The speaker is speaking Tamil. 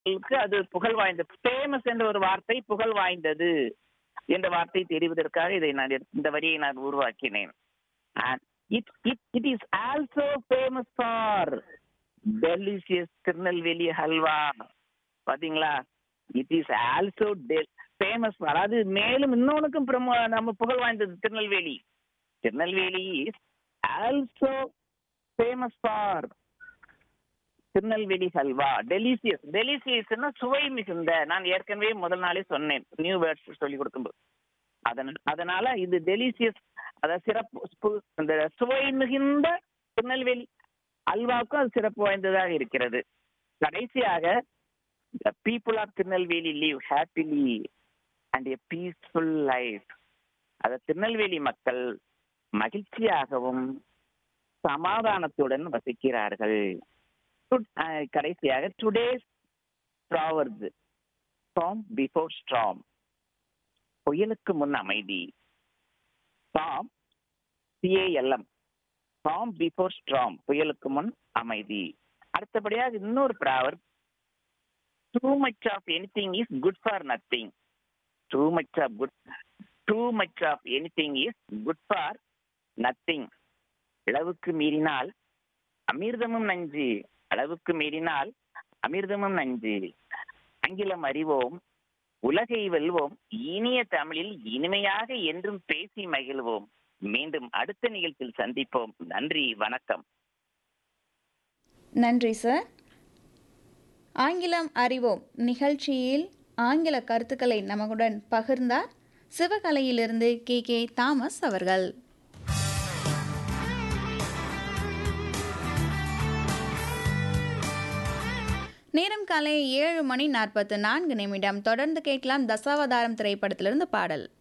மக்களுக்கு அது புகழ் வாய்ந்தது ஃபேமஸ் என்ற ஒரு வார்த்தை புகழ் வாய்ந்தது என்ற வார்த்தை தெரிவதற்காக இதை நான் எடுத்து- இந்த வரியை நான் உருவாக்கினேன் it it it is also famous for delicious Tirunelveli halwa பாத்தீங்களா இட் இஸ் ஆல்சோ ஃபேமஸ் அதாவது மேலும் இன்னொன்னுக்கும் பிரமோ நம்ம புகழ் வாய்ந்தது Tirunelveli Tirunelveli is also famous for Tirunelveli halwa delicious டெலிசியஸ்னா சுவை மிகுந்த நான் ஏற்கனவே முதல் நாளே சொன்னேன் நியூ வேர்ட்ஸ் சொல்லி கொடுக்கும்போது அதன அதனால இது டெலிசியஸ் அதாவது சிறப்பு சு- அந்த சுவை மிகுந்த திருநெல்வேலி அல்வாவுக்கும் அது சிறப்பு வாய்ந்ததாக இருக்கிறது கடைசியாக the people of Tirunelveli live happily and a peaceful life அத திருநெல்வேலி மக்கள் மகிழ்ச்சியாகவும் சமாதானத்துடன் வசிக்கிறார்கள் டு- அஹ் கடைசியாக today's proverbs calm before storm புயலுக்கு முன் அமைதி ஃபார்ம் சிஏஎல்எம் ஃபார்ம் பிஃபோர் ஸ்ட்ராம் புயலுக்கு முன் அமைதி அடுத்தபடியாக இன்னொரு proverb too much of anything is good for nothing too much of good too much of anything is good for nothing அளவுக்கு மீறினால் அமிர்தமும் நஞ்சு அளவுக்கு மீறினால் அமிர்தமும் நஞ்சு ஆங்கிலம் அறிவோம் உலகை வெல்வோம் இனிய தமிழில் இனிமையாக என்றும் பேசி மகிழ்வோம் மீண்டும் அடுத்த நிகழ்ச்சியில் சந்திப்போம் நன்றி வணக்கம் நன்றி சார் ஆங்கிலம் அறிவோம் நிகழ்ச்சியில் ஆங்கில கருத்துக்களை நமக்குடன் பகிர்ந்தார் சிவகலையிலிருந்து கே கே தாமஸ் அவர்கள் நேரம் காலை ஏழு மணி நாற்பத்து நான்கு நிமிடம் தொடர்ந்து கேட்கலாம் தசாவதாரம் திரைப்படத்திலிருந்து பாடல்